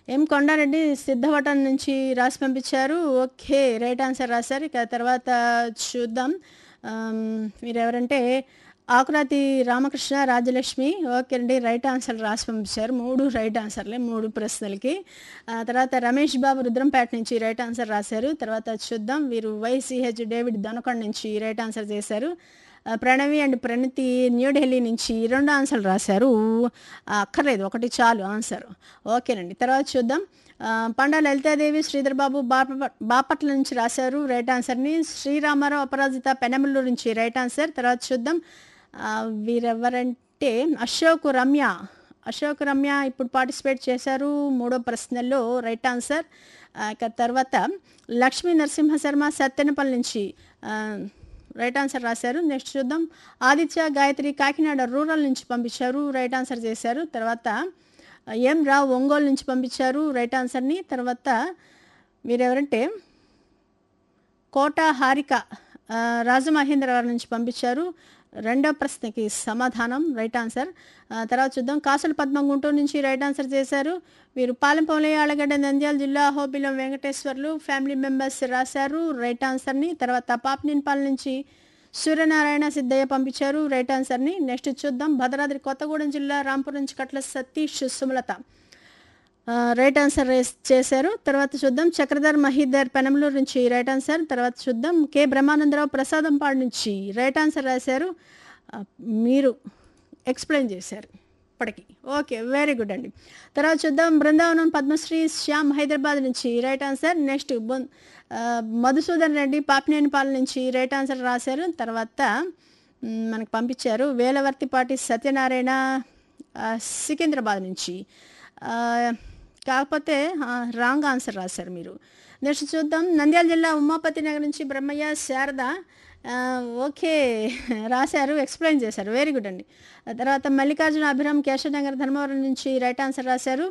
ఎం కొండారెడ్డి సిద్ధవటం నుంచి రాసి పంపించారు ఓకే రైట్ ఆన్సర్ రాశారు ఇక తర్వాత చూద్దాం ఆమ్, మీరెవరంటే ఆకురాతి రామకృష్ణ రాజలక్ష్మి ఓకే అండి రైట్ ఆన్సర్ రాసి పంపించారు మూడు రైట్ ఆన్సర్లే మూడు ప్రశ్నలకి ఆ తర్వాత రమేష్ బాబు రుద్రంపేట నుంచి రైట్ ఆన్సర్ రాశారు తర్వాత చూద్దాం వీరు వైసీహెచ్ డేవిడ్ దొనకొండ నుంచి రైట్ ఆన్సర్ చేశారు ఆ, ప్రణవి అండ్ ప్రణతి న్యూఢిల్లీ నుంచి రెండు ఆన్సర్లు రాశారు ఆ, అక్కర్లేదు ఒకటి చాలు ఆన్సర్ ఓకేనండి తర్వాత చూద్దాం ఆ, పండా లలితాదేవి శ్రీధర్ బాబు బాప బాపట్ల నుంచి రాశారు రైట్ ఆన్సర్ని శ్రీరామారావు అపరాజిత పెనమల్లూరు నుంచి రైట్ ఆన్సర్ తర్వాత చూద్దాం ఆ, వీరెవరంటే అశోక్ రమ్య అశోక్ రమ్య ఇప్పుడు పార్టిసిపేట్ చేశారు మూడో ప్రశ్నలో రైట్ ఆన్సర్ ఆ, ఇక తర్వాత లక్ష్మీ నరసింహ శర్మ సత్తెనపల్లి నుంచి ఆ, రైట్ ఆన్సర్ రాశారు నెక్స్ట్ చూద్దాం ఆదిత్య గాయత్రి కాకినాడ రూరల్ నుంచి పంపించారు రైట్ ఆన్సర్ చేశారు తర్వాత ఎం రావు ఒంగోలు నుంచి పంపించారు రైట్ ఆన్సర్ని తర్వాత మీరెవరంటే కోట హారిక ఆ, రాజమహేంద్రవరం నుంచి పంపించారు రెండో ప్రశ్నకి సమాధానం రైట్ ఆన్సర్ ఆ, తర్వాత చూద్దాం కాసుల పద్మం గుంటూరు నుంచి రైట్ ఆన్సర్ చేశారు వీరు పాలెంపల్లి ఆలగడ్డ నంద్యాల జిల్లా హోబిలం వెంకటేశ్వర్లు ఫ్యామిలీ మెంబర్స్ రాశారు రైట్ ఆన్సర్ని తర్వాత పాపనిన్పాల్ నుంచి సూర్యనారాయణ సిద్ధయ్య పంపించారు రైట్ ఆన్సర్ని నెక్స్ట్ చూద్దాం భద్రాద్రి కొత్తగూడెం జిల్లా రాంపూర్ నుంచి కట్ల సతీష్ సుమలత ఆ, రైట్ ఆన్సర్ రేస్- చేశారు తర్వాత చూద్దాం చక్రధర్ మహీధర్ పెనంలూరు నుంచి రైట్ ఆన్సర్ తర్వాత చూద్దాం కె బ్రహ్మానందరావు ప్రసాదంపాడు నుంచి రైట్ ఆన్సర్ రాశారు ఆ, మీరు ఎక్స్ప్లెయిన్ చేశారు ఇప్పటికి ఓకే వెరీ గుడ్ అండి తర్వాత చూద్దాం బృందావనం పద్మశ్రీ శ్యామ్ హైదరాబాద్ నుంచి రైట్ ఆన్సర్ నెక్స్ట్ బొన్- ఆ, మధుసూదన్ రెడ్డి పాపినేనిపాలెం నుంచి రైట్ ఆన్సర్ రాశారు తర్వాత మ్, మనకు పంపించారు వేలవర్తిపాటి సత్యనారాయణ ఆ, సికింద్రాబాద్ నుంచి ఆ, కాకపోతే రాంగ్ ఆన్సర్ రాశారు మీరు నెక్స్ట్ చూద్దాం నంద్యాల జిల్లా ఉమాపతి నగర్ నుంచి బ్రహ్మయ్య శారద ఆ, ఓకే రాశారు ఎక్స్ప్లెయిన్ చేశారు వెరీ గుడ్ అండి ఆ తర్వాత మల్లికార్జున అభిరామ్ కేశవనగర్ ధర్మవరం నుంచి రైట్ ఆన్సర్ రాశారు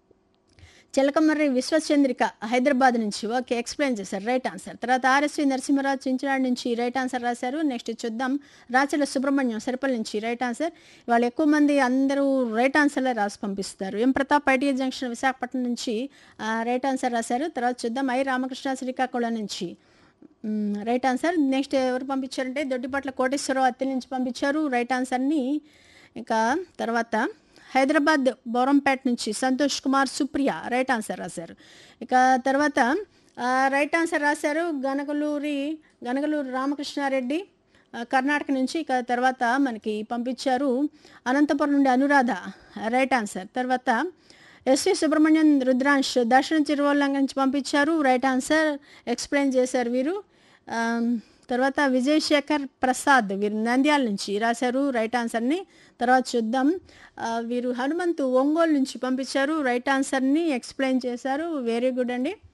చిలకమర్రి విశ్వచంద్రిక హైదరాబాద్ నుంచి ఓకే ఎక్స్ప్లెయిన్ చేశారు రైట్ ఆన్సర్ తర్వాత ఆర్ఎస్వి నరసింహరాజు చించినాడు నుంచి రైట్ ఆన్సర్ రాశారు నెక్స్ట్ చూద్దాం రాచల సుబ్రహ్మణ్యం సరిపల్లి నుంచి రైట్ ఆన్సర్ వాళ్ళు ఎక్కువ మంది అందరూ రైట్ ఆన్సర్లే రాసి పంపిస్తారు M Pratap ITI junction Visakhapatnam నుంచి ఆ, రైట్ ఆన్సర్ రాశారు తర్వాత చూద్దాం ఐ రామకృష్ణ శ్రీకాకుళం నుంచి మ్, రైట్ ఆన్సర్ నెక్స్ట్ ఎవరు పంపించారంటే దొడ్డిపట్ల కోటేశ్వరరావు అత్తి నుంచి పంపించారు రైట్ ఆన్సర్ని ఇంకా తర్వాత హైదరాబాద్ బౌరంపేట నుంచి సంతోష్ కుమార్ సుప్రియ రైట్ ఆన్సర్ రాశారు ఇక తర్వాత ఆ, రైట్ ఆన్సర్ రాశారు గనగలూరి గనగలూరు రామకృష్ణారెడ్డి ఆ, కర్ణాటక నుంచి ఇక తర్వాత మనకి పంపించారు అనంతపురం నుండి అనురాధ రైట్ ఆన్సర్ తర్వాత ఎస్వి సుబ్రహ్మణ్యం రుద్రాంశ్ దర్శన చిరువల్లంగా నుంచి పంపించారు రైట్ ఆన్సర్ ఎక్స్ప్లెయిన్ చేశారు వీరు ఆమ్, తర్వాత విజయ్ శేఖర్ ప్రసాద్ వీరు నంద్యాల నుంచి రాశారు రైట్ ఆన్సర్ని తర్వాత చూద్దాం ఆ, వీరు హనుమంతు ఒంగోలు నుంచి పంపించారు రైట్ ఆన్సర్ని ఎక్స్ప్లెయిన్ చేశారు వెరీ గుడ్ అండి